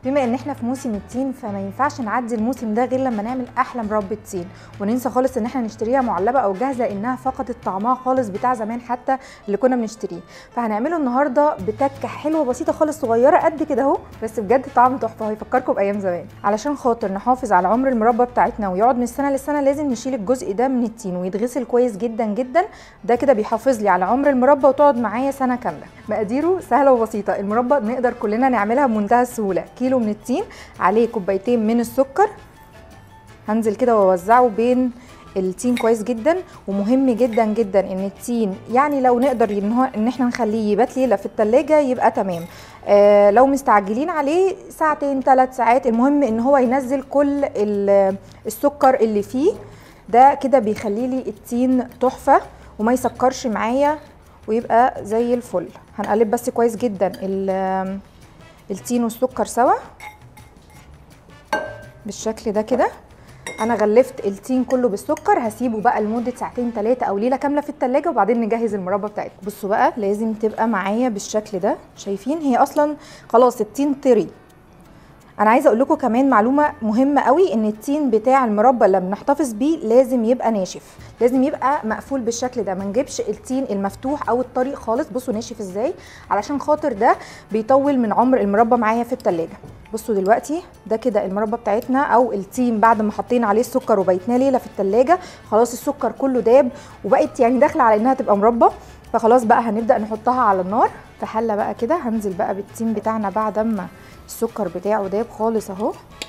بما ان احنا في موسم التين فما ينفعش نعدي الموسم ده غير لما نعمل احلى مربى تين وننسى خالص ان احنا نشتريها معلبه او جاهزه انها فقدت طعمها خالص بتاع زمان حتى اللي كنا بنشتريه فهنعمله النهارده بتكه حلوه بسيطه خالص صغيره قد كده اهو بس بجد طعم تحفه هيفكركم بايام زمان علشان خاطر نحافظ على عمر المربى بتاعتنا ويقعد من السنه للسنه لازم نشيل الجزء ده من التين ويتغسل كويس جدا جدا ده كده بيحافظ لي على عمر المربى وتقعد معايا سنه كامله مقاديره سهله وبسيطه المربى نقدر كلنا نعملها بمنتهى السهوله كيلو من التين عليه كوبايتين من السكر هنزل كده واوزعه بين التين كويس جدا ومهم جدا جدا ان التين يعني لو نقدر ان هو ان احنا نخليه يبات ليله في التلاجة يبقى تمام آه لو مستعجلين عليه ساعتين ثلاث ساعات المهم ان هو ينزل كل السكر اللي فيه ده كده بيخلي لي التين تحفه وما يسكرش معايا ويبقى زي الفل هنقلب بس كويس جدا التين والسكر سوا بالشكل ده كده انا غلفت التين كله بالسكر هسيبه بقى لمده ساعتين ثلاثه او ليله كامله في التلاجة وبعدين نجهز المربى بتاعتكم بصوا بقى لازم تبقى معايا بالشكل ده شايفين هي اصلا خلاص التين طري انا عايزه اقول لكم كمان معلومه مهمه قوي ان التين بتاع المربى اللي بنحتفظ بيه لازم يبقى ناشف لازم يبقى مقفول بالشكل ده ما نجيبش التين المفتوح او الطري خالص بصوا ناشف ازاي علشان خاطر ده بيطول من عمر المربى معايا في التلاجة بصوا دلوقتي ده كده المربى بتاعتنا او التين بعد ما حطينا عليه السكر وبيتناه ليله في التلاجة خلاص السكر كله داب وبقت يعني داخله على انها تبقى مربى فخلاص بقى هنبدا نحطها على النار في حله بقى كده هنزل بقى بالتين بتاعنا بعد ما السكر بتاعه داب خالص اهو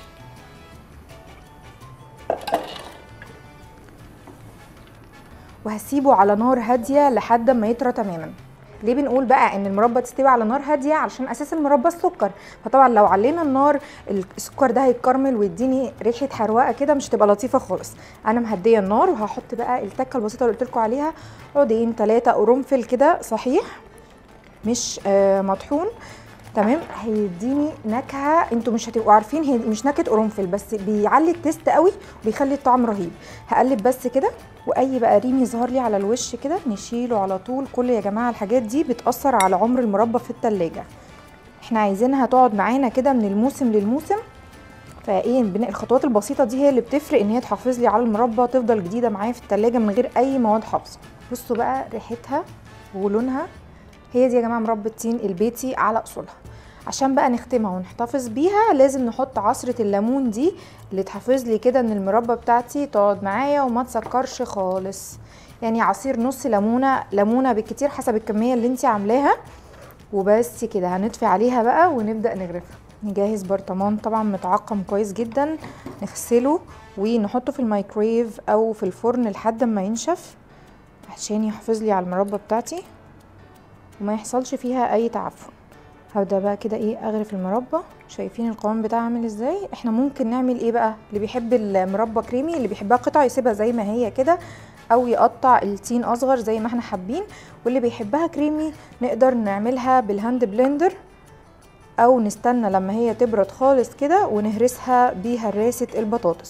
وهسيبه على نار هاديه لحد ما يطرى تماما ليه بنقول بقى ان المربى تستوي على نار هاديه علشان اساس المربى السكر فطبعا لو علينا النار السكر ده هيتكرمل ويديني ريحه حروقه كده مش هتبقى لطيفه خالص انا مهديه النار وهحط بقى التكه البسيطه اللي قلت لكم عليها عودين ثلاثه قرنفل كده صحيح مش آه مطحون تمام هيديني نكهه انتوا مش هتبقوا عارفين هي مش نكهه قرنفل بس بيعلي التيست قوي وبيخلي الطعم رهيب هقلب بس كده واي بقى ريم يظهر لي على الوش كده نشيله على طول كل يا جماعه الحاجات دي بتاثر على عمر المربى في التلاجة احنا عايزينها تقعد معانا كده من الموسم للموسم فايه الخطوات البسيطه دي هي اللي بتفرق ان هي تحافظ لي على المربى تفضل جديده معايا في التلاجة من غير اي مواد حافظه بصوا بقى ريحتها ولونها هي دي يا جماعه مربى التين البيتي على اصولها عشان بقى نختمها ونحتفظ بيها لازم نحط عصرة الليمون دي اللي تحافظ لي كده ان المربى بتاعتي تقعد معايا وما تسكرش خالص يعني عصير نص ليمونه ليمونه بالكتير حسب الكميه اللي انت عاملاها وبس كده هنطفي عليها بقى ونبدا نغرفها نجهز برطمان طبعا متعقم كويس جدا نغسله ونحطه في الميكرويف او في الفرن لحد ما ينشف عشان يحافظ لي على المربى بتاعتي وما يحصلش فيها اي تعفن هبدا بقى كده ايه اغرف المربى شايفين القوام بتاعها عامل ازاي احنا ممكن نعمل ايه بقى اللي بيحب المربى كريمي اللي بيحبها قطع يسيبها زي ما هي كده او يقطع التين اصغر زي ما احنا حابين واللي بيحبها كريمي نقدر نعملها بالهاند بلندر او نستنى لما هي تبرد خالص كده ونهرسها بهراسه البطاطس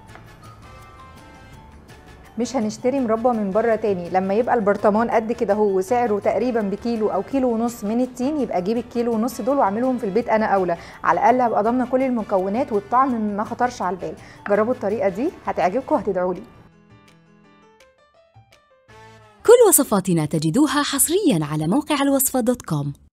مش هنشتري مربى من بره تاني لما يبقى البرطمان قد كده هو وسعره تقريبا بكيلو او كيلو ونص من التين يبقى اجيب الكيلو ونص دول واعملهم في البيت انا اولى على الاقل هبقى ضامنه كل المكونات والطعم ما خطرش على البال جربوا الطريقه دي هتعجبكم وهتدعوا لي كل وصفاتنا تجدوها حصريا على موقع الوصفه دوت كوم